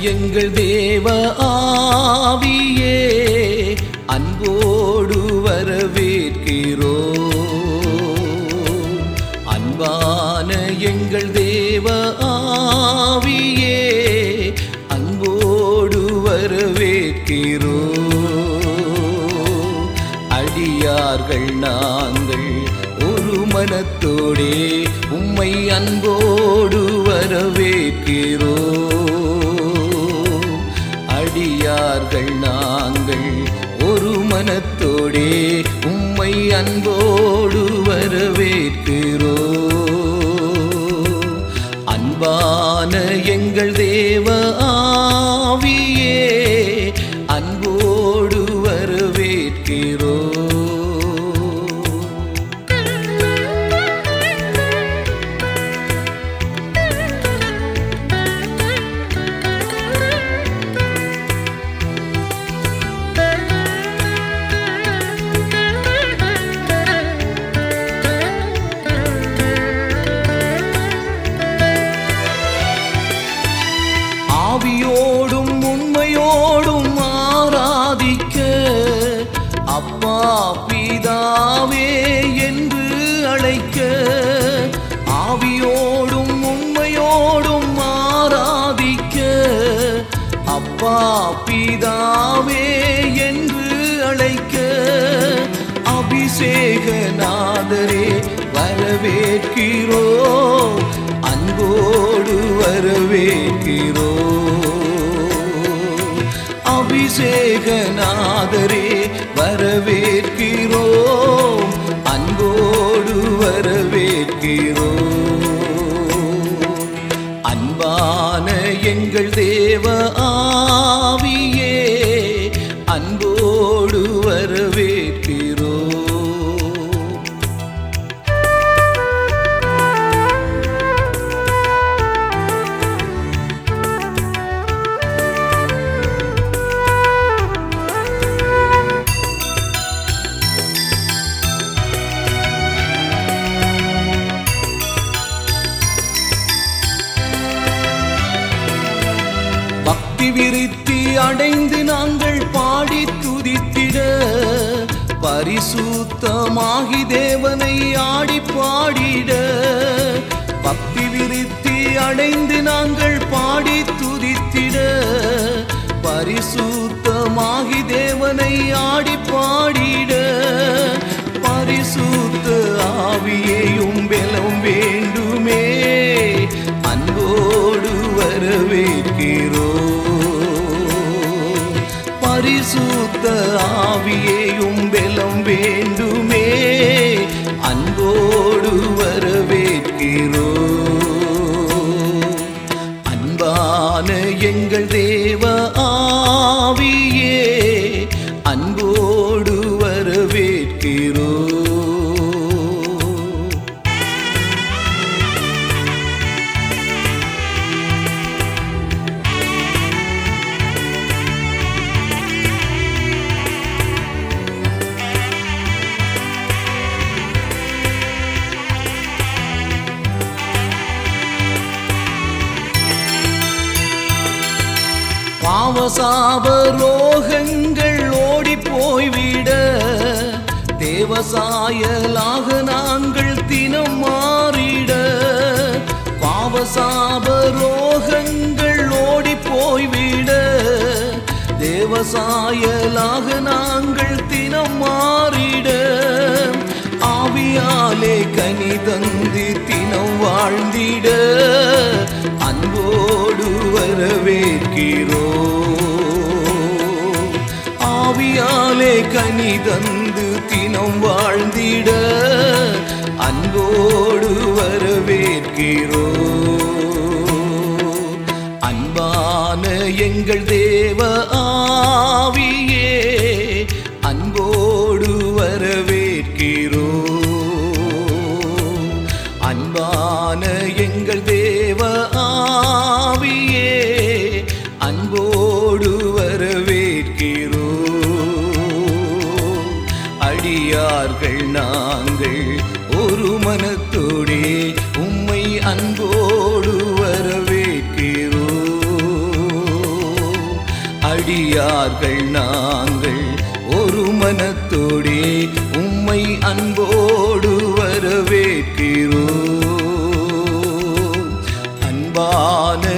எங்கள் தேவ ஆவியே அன்போடு வரவேற்கிறோ அன்பான எங்கள் தேவ ஆவியே அன்போடு வரவேற்கிறோ அடியார்கள் நாங்கள் ஒரு மனத்தோடே உம்மை அன்போடு வரவேற்கிறோ அடியார்கள் நாங்கள் ஒரு மனத்தோடே உம்மை அன்போடு வரவேற்கிறோ அன்பான எங்கள் தேவ ஆவியே அன்போடு வரவேற்கிறோ ஆவியோடும் உண்மையோடும் ஆராதிக்க அப்பா பிதாவே என்று அழைக்க ஆவியோடும் உண்மையோடும் ஆராதிக்க அப்பா பிதாவே என்று அழைக்க அபிஷேகநாதரே வரவேற்கிறோ அன்போடு வரவேற்கிறோ அபிஷேகநாதரே வரவேற்கிறோ அன்போடு வரவேற்கிறோ அன்பான எங்கள் தேவ ஆவியே அன்போடு வரவேற்கிறோ பக்தி விருத்தி அடைந்து நாங்கள் பாடி துதித்திட பரிசுத்தமாகி தேவனை ஆடி பாடிட பக்தி விருத்தி அடைந்து நாங்கள் பாடி துதித்திட பரிசுத்தமாகி தேவனை ஆடி பாடிட பரிசுத்த ஆவியையும் பெலம் வேண்டுமே அன்போடு வரவேற்கிறோ பரிசுத்த ஆவியையும் பெலம் வேண்டுமே அன்போடு வரவேற்கிறோ அன்பான எங்கள் தேவ ஆவியே அன்போடு வரவேற்கிறோ பாவசாப ரோகங்கள் ஓடி போய்விட தேவசாயலாக நாங்கள் தினம் மாறிட பாவசாப ரோகங்கள் ஓடி போய்விட தேவசாயலாக நாங்கள் தினம் மாறிட ஆவியாலே கனி தந்து தினம் வாழ்ந்திட அன்போடு வரவேற்கிறோ ஆவியாலே கனி தந்து தினம் வாழ்ந்திட அன்போடு வரவேற்கிறோ அன்பான எங்கள் தேவ ஆவியே அன்போடு வரவேற்கிறோ அன்பான எங்கள் தேவ ஆவியே அன்போடு வரவேற்கிறோ அடியார்கள் நாங்கள் ஒரு மனத்தோடே உம்மை அன்போடு வரவேற்கிறோ அடியார்கள் நாங்கள் ஒரு மனத்தோடே உம்மை அன்போடு வரவேற்கிறோம் அன்பான